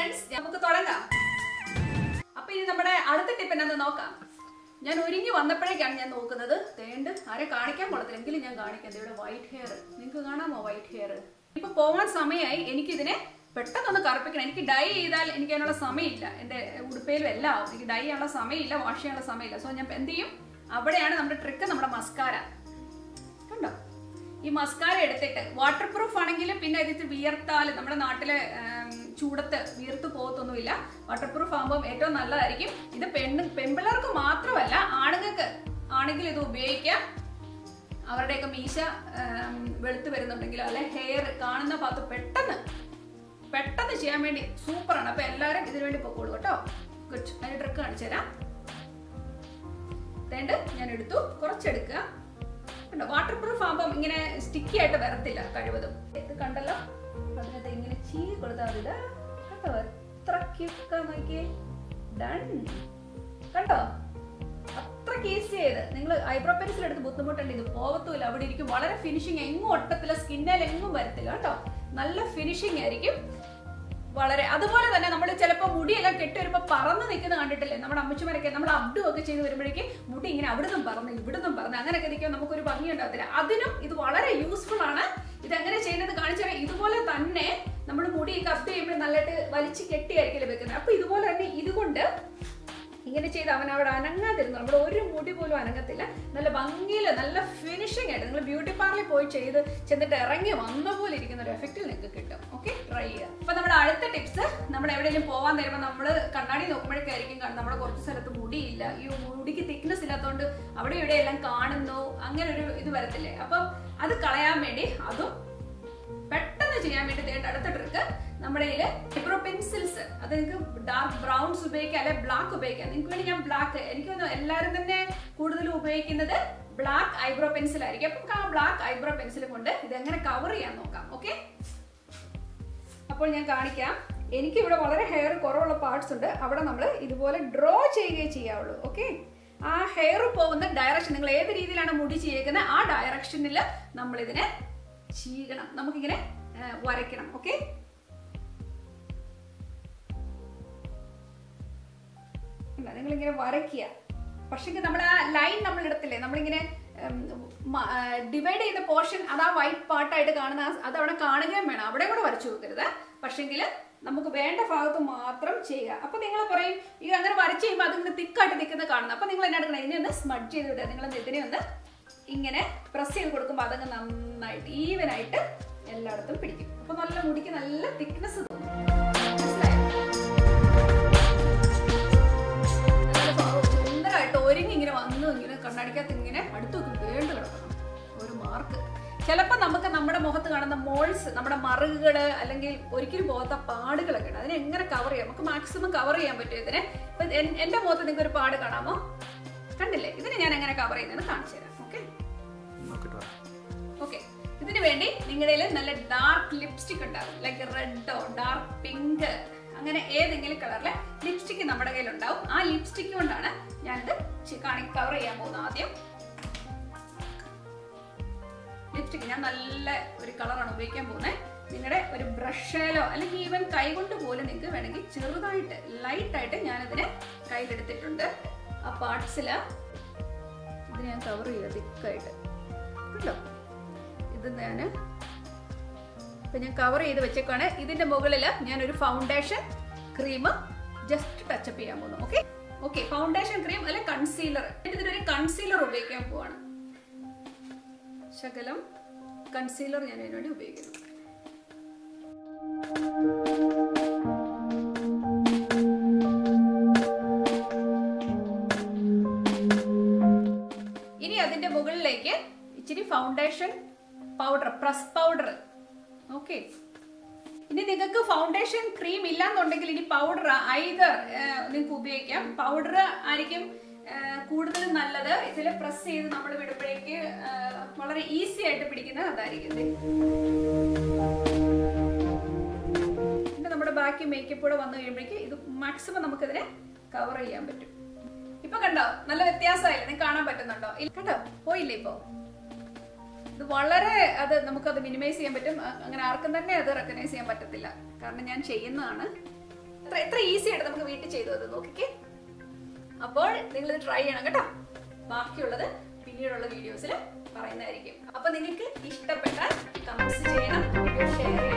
Friends നമുക്ക് തുടങ്ങാം അപ്പൊ ഇനി നമ്മുടെ അടുത്ത ടിപ്പ് എന്നാന്ന് നോക്കാം ഞാൻ ഒരുങ്ങി വന്നപ്പോഴേക്കാണ് ഞാൻ നോക്കുന്നത് തേണ്ട് ആരെ കാണിക്കാൻ കൊള്ളത്തില്ല എങ്കിലും ഞാൻ കാണിക്കാം ദേ ഇവിടെ വൈറ്റ് ഹെയർ നിങ്ങൾക്ക് കാണാമോ വൈറ്റ് ഹെയർ ഇപ്പൊ പോവാൻ സമയമായി എനിക്കിതിനെ പെട്ടെന്നൊന്ന് കറുപ്പിക്കണം എനിക്ക് ഡൈ ചെയ്താൽ എനിക്ക് അതിനുള്ള സമയമില്ല എന്റെ ഉടുപ്പയിലും എല്ലാം ആവും എനിക്ക് ഡൈ ചെയ്യാനുള്ള സമയമില്ല വാഷ് ചെയ്യാനുള്ള സമയമില്ല സോ ഞാൻ എന്ത് ചെയ്യും അവിടെയാണ് നമ്മുടെ ട്രിക്ക് നമ്മുടെ മസ്കാര കണ്ടോ ഈ മസ്കാര എടുത്തിട്ട് വാട്ടർ പ്രൂഫ് ആണെങ്കിൽ പിന്നെ ഇതിൽ വിയർത്താൽ നമ്മുടെ നാട്ടിലെ ഉം, ചൂടത്ത് വിയർത്ത് പോകത്തൊന്നുമില്ല വാട്ടർ പ്രൂഫ് ആകുമ്പോൾ ഏറ്റവും നല്ലതായിരിക്കും ഇത് പെണ്ണ് പെൺപിള്ളേർക്ക് മാത്രമല്ല ആണുങ്ങൾക്ക് ആണെങ്കിൽ ഇത് ഉപയോഗിക്കാം അവരുടെയൊക്കെ മീശ ഉം, വെളുത്ത് വരുന്നുണ്ടെങ്കിലോ അല്ലെ ഹെയർ കാണുന്ന ഭാഗത്ത് പെട്ടെന്ന് പെട്ടെന്ന് ചെയ്യാൻ വേണ്ടി സൂപ്പറാണ് അപ്പൊ എല്ലാവരും ഇതിനു വേണ്ടി പൊക്കോളൂ കേട്ടോ ഗുഡ് അതിന് ട്രിക്ക് കാണിച്ചു തരാം തേണ്ട് ഞാൻ എടുത്തു കുറച്ചെടുക്കുക കണ്ടോ വാട്ടർ പ്രൂഫ് ആകുമ്പം ഇങ്ങനെ സ്റ്റിക്കി ആയിട്ട് വരത്തില്ല കഴിവതും ഇത് കണ്ടല്ലോ അതിനകത്ത് ഇങ്ങനെ ചീ കൊടുത്താൽ മതി ഇതാ. കണ്ടോ എത്ര ക്യൂക്കാ നോക്കിയേ ഡൺ കണ്ടോ അത്രക്ക് ഈസി ആയത് നിങ്ങൾ ഐബ്രോ പെൻസിൽ എടുത്ത് ബുദ്ധിമുട്ടുണ്ട് ഇത് പോകത്തുമില്ല അവിടെ ഇരിക്കും വളരെ ഫിനിഷിങ് എങ്ങും ഒട്ടത്തില്ല സ്കിന്നിൽ എങ്ങും വരത്തില്ല കേട്ടോ നല്ല ഫിനിഷിങ് ആയിരിക്കും വളരെ അതുപോലെ തന്നെ നമ്മൾ ചിലപ്പോൾ മുടിയെല്ലാം കെട്ടി വരുമ്പോൾ പറന്ന് നിൽക്കുന്ന കണ്ടിട്ടില്ലേ നമ്മുടെ അമ്മച്ചുമാരൊക്കെ നമ്മൾ അബ്ഡും ഒക്കെ ചെയ്ത് വരുമ്പോഴേക്ക് മുടി ഇങ്ങനെ അവിടുന്നും പറന്ന് ഇവിടുന്നും പറന്ന് അങ്ങനെയൊക്കെ നിൽക്കുമ്പോൾ നമുക്കൊരു ഭംഗി ഉണ്ടാകത്തില്ല അതിനും ഇത് വളരെ യൂസ്ഫുൾ ആണ് ഇത് എങ്ങനെ ചെയ്യുന്നത് കാണിച്ചാൽ ഇതുപോലെ തന്നെ നമ്മൾ മുടി കപ്പ് ചെയ്യുമ്പോൾ നല്ലതായിട്ട് വലിച്ച് കെട്ടിയായിരിക്കില്ല വെക്കുന്നത് അപ്പൊ ഇതുപോലെ തന്നെ ഇതുകൊണ്ട് ഇങ്ങനെ ചെയ്ത് അവൻ അവിടെ അനങ്ങാതിരുന്നു നമ്മുടെ ഒരു മുടി പോലും അനങ്ങത്തില്ല നല്ല ഭംഗിയിൽ നല്ല ഫിനിഷിംഗ് ആയിട്ട് നിങ്ങൾ ബ്യൂട്ടി പാർലറിൽ പോയി ചെയ്ത് ചെന്നിട്ട് ഇറങ്ങി വന്ന പോലെ ഇരിക്കുന്ന ഒരു എഫക്റ്റിൽ നിങ്ങൾക്ക് കിട്ടും ഓക്കെ ട്രൈ ചെയ്യുക അപ്പൊ നമ്മുടെ അടുത്ത ടിപ്സ് നമ്മൾ എവിടെയെങ്കിലും പോകാൻ തരുമ്പോൾ നമ്മൾ കണ്ണാടി നോക്കുമ്പോഴേക്കായിരിക്കും കാണും നമ്മുടെ കുറച്ച് സ്ഥലത്ത് മുടിയില്ല ഈ മുടിക്ക് തിക്നെസ് ഇല്ലാത്തതുകൊണ്ട് അവിടെ ഇവിടെ എല്ലാം കാണുന്നു അങ്ങനെ ഒരു ഇത് വരത്തില്ലേ അപ്പം അത് കളയാൻ വേണ്ടി അതും പെട്ടെന്ന് ചെയ്യാൻ വേണ്ടി ദേ അടുത്ത ട്രിക്ക് നമ്മുടെ കയ്യില് ഐബ്രോ പെൻസിൽസ് അത് നിങ്ങൾക്ക് ഡാർക്ക് ബ്രൗൺസ് ഉപയോഗിക്കാം അല്ലെ ബ്ലാക്ക് ഉപയോഗിക്കാം നിങ്ങൾക്ക് വേണ്ടി ഞാൻ ബ്ലാക്ക് എനിക്ക് തോന്നുന്നു എല്ലാവരും തന്നെ കൂടുതലും ഉപയോഗിക്കുന്നത് ബ്ലാക്ക് ഐബ്രോ പെൻസിൽ ആയിരിക്കും അപ്പം ആ ബ്ലാക്ക് ഐബ്രോ പെൻസിൽ കൊണ്ട് ഇത് എങ്ങനെ കവർ ചെയ്യാൻ നോക്കാം ഓക്കെ അപ്പോൾ ഞാൻ കാണിക്കാം എനിക്ക് ഇവിടെ വളരെ ഹെയർ കുറവുള്ള പാർട്സ് ഉണ്ട് അവിടെ നമ്മൾ ഇതുപോലെ ഡ്രോ ചെയ്യുകയേ ചെയ്യാവുള്ളൂ ഓക്കെ ആ ഹെയർ പോകുന്ന ഡയറക്ഷൻ നിങ്ങൾ ഏത് രീതിയിലാണ് മുടി ചെയ്യുന്നത് ആ ഡയറക്ഷനിൽ നമ്മൾ ഇതിനെ ചീകണം നമുക്കിങ്ങനെ ആ, വരയ്ക്കണം ഓക്കെ നിങ്ങൾ ഇങ്ങനെ വരയ്ക്കുക പക്ഷേ നമ്മൾ ആ ലൈൻ നമ്മൾ ഇടത്തില്ലേ നമ്മളിങ്ങനെ ഡിവൈഡ് ചെയ്ത പോർഷൻ അത് ആ വൈറ്റ് പാർട്ടായിട്ട് കാണുന്ന ആ- അത് അവിടെ കാണുകയും വേണം അവിടെ കൂടെ വരച്ചു വെക്കരുത് പക്ഷെങ്കിൽ നമുക്ക് വേണ്ട ഭാഗത്ത് മാത്രം ചെയ്യുക അപ്പൊ നിങ്ങൾ പറയും ഈ അങ്ങനെ വരച്ച് ചെയ്യുമ്പോൾ അതിങ്ങനെ തിക്കായിട്ട് നിൽക്കുന്നത് കാണുന്നത് അപ്പൊ നിങ്ങൾ എന്നാ എടുക്കണം ഇതിനെ ഒന്ന് സ്മഡ് ചെയ്ത് വിടുക നിങ്ങൾ ഇതിനെ ഒന്ന് ഇങ്ങനെ പ്രസ് ചെയ്ത് കൊടുക്കുമ്പോൾ അതങ്ങ് നന്നായിട്ട് ഈവൻ ആയിട്ട് എല്ലായിടത്തും പിടിക്കും അപ്പൊ നല്ല മുടിക്ക് നല്ല തിക്നെസ് തോന്നും മനസ്സിലായോ നല്ല ഭാവം സുന്ദരമായിട്ട് ഒരുങ്ങി ഇങ്ങനെ വന്നു ഇങ്ങനെ കണ്ണടിക്കകത്ത് ഇങ്ങനെ അടുത്ത് നോക്കി വേണ്ട കിടക്കണം ഒരു മാർക്ക് ചിലപ്പോൾ നമുക്ക് നമ്മുടെ മുഖത്ത് കാണുന്ന മോൾസ് നമ്മുടെ മറുകുകള് അല്ലെങ്കിൽ ഒരിക്കലും പോകാത്ത പാടുകളൊക്കെ ഉണ്ട് അതിനെ എങ്ങനെ കവർ ചെയ്യാം നമുക്ക് മാക്സിമം കവർ ചെയ്യാൻ പറ്റും ഇതിനെ ഇപ്പൊ എൻ- എന്റെ മുഖത്ത് നിങ്ങൾക്ക് ഒരു പാട് കാണാമോ കണ്ടില്ലേ ഇതിനെ ഞാൻ എങ്ങനെ കവർ ചെയ്യുന്നത് കാണിച്ചു തരാം ഓക്കെ നോക്കിട്ട് വാ ഓക്കെ ഇതിനു വേണ്ടി നിങ്ങളുടെ കയ്യിൽ നല്ല ഡാർക്ക് ലിപ്സ്റ്റിക് ഉണ്ടാവും ലൈക്ക് റെഡോ ഡാർക്ക് പിങ്ക് അങ്ങനെ ഏതെങ്കിലും കളറിലെ ലിപ്സ്റ്റിക് നമ്മുടെ കയ്യിൽ ഉണ്ടാവും ആ ലിപ്സ്റ്റിക് കൊണ്ടാണ് ഞാനിത് ചി- കാണി കവർ ചെയ്യാൻ പോകുന്നത് ആദ്യം ലിപ്സ്റ്റിക് ഞാൻ നല്ല ഒരു കളറാണ് ഉപയോഗിക്കാൻ പോകുന്നത് നിങ്ങളുടെ ഒരു ബ്രഷേലോ അല്ലെങ്കിൽ ഈവൻ കൈകൊണ്ട് പോലും നിങ്ങൾക്ക് വേണമെങ്കിൽ ചെറുതായിട്ട് ലൈറ്റായിട്ട് ഞാനിതിനെ കയ്യിലെടുത്തിട്ടുണ്ട് ആ പാർട്സിൽ ഇത് ഞാൻ കവർ ചെയ്യുക തിക്കായിട്ട് കണ്ടോ ഇത് ഞാൻ ഇപ്പൊ ഞാൻ കവർ ചെയ്ത് വെച്ചേക്കാണ് ഇതിന്റെ മുകളിൽ ഞാൻ ഒരു ഫൗണ്ടേഷൻ ക്രീം ജസ്റ്റ് ടച്ചപ്പ് ചെയ്യാൻ പോകുന്നു ഓക്കെ ഓക്കെ ഫൗണ്ടേഷൻ ക്രീം അല്ലെ കൺസീലർ ഇതിനൊരു കൺസീലർ ഉപയോഗിക്കാൻ പോവാണ് ശകലം കൺസീലർ ഞാൻ ഇതിനു വേണ്ടി ഉപയോഗിക്കുന്നു ഇനി അതിന്റെ മുകളിലേക്ക് ഇച്ചിരി foundation powder press powder okay ഇനി നിങ്ങൾക്ക് ഫൗണ്ടേഷൻ ക്രീം ഇല്ലാന്നുണ്ടെങ്കിൽ ഇനി പൗഡർ ഐതർ നിങ്ങൾക്ക് ഉപയോഗിക്കാം പൗഡർ ആയിരിക്കും ആ, കൂടുതലും നല്ലത് ഇതിൽ പ്രസ് ചെയ്ത് നമ്മൾ വിടുമ്പോഴേക്ക് ആ, വളരെ ഈസി ആയിട്ട് പിടിക്കുന്നത് അതായിരിക്കും ദേ. പിന്നെ നമ്മുടെ ബാക്കി മേക്കപ്പ് കൂടെ വന്നു കഴിയുമ്പോഴേക്ക് ഇത് മാക്സിമം നമുക്കിതിനെ കവർ ചെയ്യാൻ പറ്റും ഇപ്പൊ കണ്ടോ നല്ല വ്യത്യാസമായില്ലേ നിങ്ങൾക്ക് കാണാൻ പറ്റുന്നുണ്ടോ ഇല്ല, കണ്ടോ പോയില്ലേ ഇപ്പോ ഇത് വളരെ അത് നമുക്കത് മിനിമൈസ് ചെയ്യാൻ പറ്റും അ- അങ്ങനെ ആർക്കും തന്നെ അത് റെക്കഗ്നൈസ് ചെയ്യാൻ പറ്റത്തില്ല കാരണം ഞാൻ ചെയ്യുന്നതാണ് എത്ര എത്ര ഈസി ആയിട്ട് നമുക്ക് വീട്ടിൽ ചെയ്തു അത് നോക്കിക്കേ അപ്പോൾ നിങ്ങൾ ഇത് ട്രൈ ചെയ്യണം കേട്ടോ ബാക്കിയുള്ളത് പിന്നീടുള്ള വീഡിയോസിൽ പറയുന്നതായിരിക്കും അപ്പൊ നിങ്ങൾക്ക് ഇഷ്ടപ്പെട്ടാൽ കമന്റ്സ് ചെയ്യണം വീഡിയോ ഷെയർ